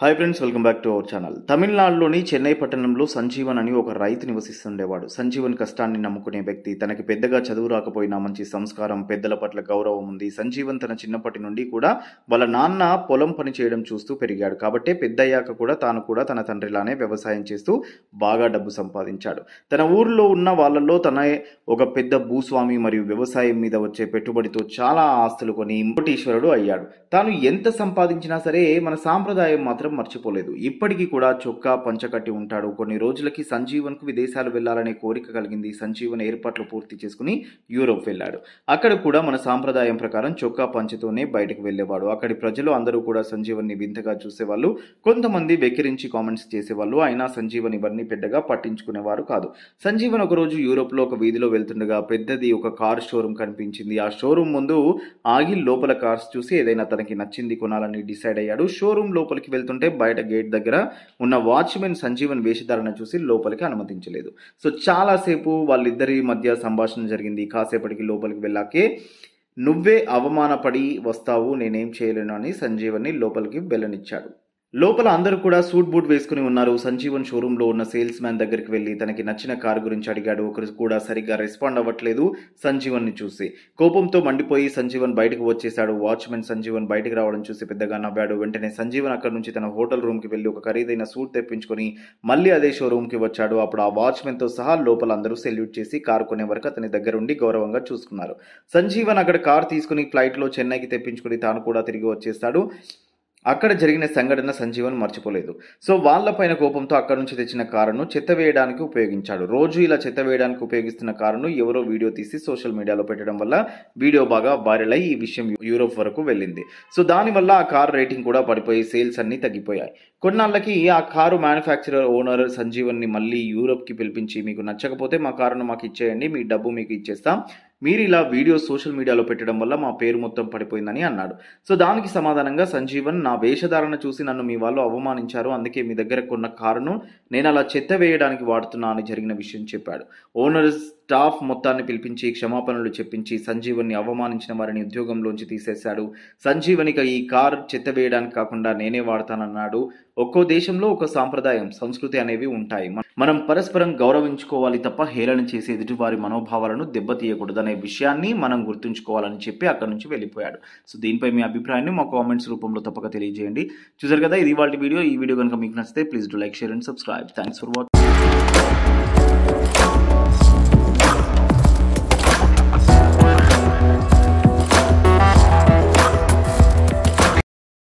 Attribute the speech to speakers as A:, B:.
A: hi friends welcome back to our channel తమిళనాడులోని చెన్నై పట్టణంలో సంజీవన్ అని ఒక రైతు నివసిస్తుండేవాడు సంజీవన్ కష్టాన్ని నమ్ముకునే వ్యక్తి తనకి పెద్దగా చదువు రాకపోయినా మంచి సంస్కారం పెద్దల పట్ల గౌరవం ఉంది సంజీవన్ తన చిన్నప్పటి నుండి కూడా వాళ్ళ నాన్న పొలం పని చేయడం చూస్తూ పెరిగాడు కాబట్టే పెద్దయ్యాక కూడా తాను కూడా తన తండ్రిలానే వ్యవసాయం చేస్తూ బాగా డబ్బు సంపాదించాడు తన ఊర్లో ఉన్న వాళ్ళల్లో తన ఒక పెద్ద భూస్వామి మరియు వ్యవసాయం మీద వచ్చే పెట్టుబడితో చాలా ఆస్తులు కొని కోటీశ్వరుడు అయ్యాడు తాను ఎంత సంపాదించినా సరే మన సాంప్రదాయం మాత్రం మర్చిపోలేదు ఇప్పటికీ కూడా చొక్కా పంచకట్టి ఉంటాడు కొన్ని రోజులకి సంజీవన్ కు విదేశాలు వెళ్లాలనే కోరిక కలిగింది సంజీవన్ ఏర్పాట్లు పూర్తి చేసుకుని యూరోప్ వెళ్ళాడు అక్కడ కూడా మన సాంప్రదాయం ప్రకారం చొక్కా పంచతోనే బయటకు వెళ్ళేవాడు అక్కడి ప్రజలు అందరూ కూడా సంజీవన్ని వింతగా చూసేవాళ్ళు కొంతమంది వెక్కిరించి కామెంట్స్ చేసేవాళ్ళు అయినా సంజీవన్ ఇవన్నీ పెద్దగా పట్టించుకునేవారు కాదు సంజీవన్ ఒక రోజు యూరోప్ లో ఒక వీధిలో వెళ్తుండగా పెద్దది ఒక కార్ షోరూమ్ కనిపించింది ఆ షోరూమ్ ముందు ఆగి లోపల కార్స్ చూసి ఏదైనా తనకి నచ్చింది కొనాలని డిసైడ్ అయ్యాడు షోరూమ్ లోపలికి వెళ్తుంటే బయట గేట్ దగ్గర ఉన్న వాచ్మెన్ సంజీవన్ వేషధారణ చూసి లోపలికి అనుమతించలేదు సో చాలాసేపు వాళ్ళిద్దరి మధ్య సంభాషణ జరిగింది కాసేపటికి లోపలికి వెళ్ళాకే నువ్వే అవమానపడి వస్తావు నేనేం చేయలేను అని సంజీవన్ని లోపలికి వెళ్ళనిచ్చాడు లోపల అందరూ కూడా సూట్ బూట్ వేసుకుని ఉన్నారు సంజీవన్ షోరూమ్ లో ఉన్న సేల్స్ మ్యాన్ దగ్గరికి వెళ్లి తనకి నచ్చిన కారు గురించి అడిగాడు ఒకరు కూడా సరిగ్గా రెస్పాండ్ అవ్వట్లేదు సంజీవన్ ని చూసి కోపంతో మండిపోయి సంజీవన్ బయటకు వచ్చేశాడు వాచ్మెన్ సంజీవన్ బయటకు రావడం చూసి పెద్దగా నవ్వాడు వెంటనే సంజీవన్ అక్కడి నుంచి తన హోటల్ రూమ్ కి వెళ్లి ఒక ఖరీదైన సూట్ తెప్పించుకొని మళ్ళీ అదే షోరూమ్ కి వచ్చాడు అప్పుడు ఆ వాచ్మెన్ తో సహా లోపల అందరూ సెల్యూట్ చేసి కారు కొనే వరకు అతని దగ్గర ఉండి గౌరవంగా చూసుకున్నారు సంజీవన్ అక్కడ కార్ తీసుకుని ఫ్లైట్ లో చెన్నైకి తెప్పించుకుని తాను కూడా తిరిగి వచ్చేస్తాడు అక్కడ జరిగిన సంఘటన సంజీవన్ మర్చిపోలేదు సో వాళ్ళపైన కోపంతో అక్కడ నుంచి తెచ్చిన కారును చెత్త వేయడానికి ఉపయోగించాడు రోజు ఇలా చెత్త వేయడానికి ఉపయోగిస్తున్న కారును ఎవరో వీడియో తీసి సోషల్ మీడియాలో పెట్టడం వల్ల వీడియో బాగా వైరల్ అయి ఈ విషయం యూరోప్ వరకు వెళ్ళింది సో దానివల్ల ఆ కారు రేటింగ్ కూడా పడిపోయి సేల్స్ అన్ని తగ్గిపోయాయి కొన్నాళ్ళకి ఆ కారు మ్యానుఫ్యాక్చరర్ ఓనర్ సంజీవన్ని మళ్ళీ యూరోప్కి పిలిపించి మీకు నచ్చకపోతే మా కారును మాకు ఇచ్చేయండి మీ డబ్బు మీకు ఇచ్చేస్తాం మీరు ఇలా వీడియో సోషల్ మీడియాలో పెట్టడం వల్ల మా పేరు మొత్తం పడిపోయిందని అన్నాడు సో దానికి సమాధానంగా సంజీవన్ నా వేషధారణ చూసి నన్ను మీ వాళ్ళు అవమానించారు అందుకే మీ దగ్గర కొన్న కారును నేను అలా చెత్త వేయడానికి వాడుతున్నా అని జరిగిన విషయం చెప్పాడు ఓనర్ స్టాఫ్ మొత్తాన్ని పిలిపించి క్షమాపణలు చెప్పించి సంజీవన్ని అవమానించిన వారిని ఉద్యోగంలోంచి తీసేశాడు సంజీవనిక ఈ కార్ చెత్త వేయడానికి కాకుండా నేనే వాడతానన్నాడు ఒక్కో దేశంలో ఒక సాంప్రదాయం సంస్కృతి అనేవి ఉంటాయి మనం పరస్పరం గౌరవించుకోవాలి తప్ప హేళన చేసే ఎదుటివారి మనోభావాలను దెబ్బతీయకూడదనే విషయాన్ని మనం గుర్తుంచుకోవాలని చెప్పి అక్కడి నుంచి వెళ్ళిపోయాడు సో దీనిపై మీ అభిప్రాయాన్ని మా కామెంట్స్ రూపంలో తప్పక తెలియజేయండి చూసారు కదా ఇది వాళ్ళ వీడియో ఈ వీడియో కనుక మీకు నచ్చితే please do like share and subscribe thanks for watching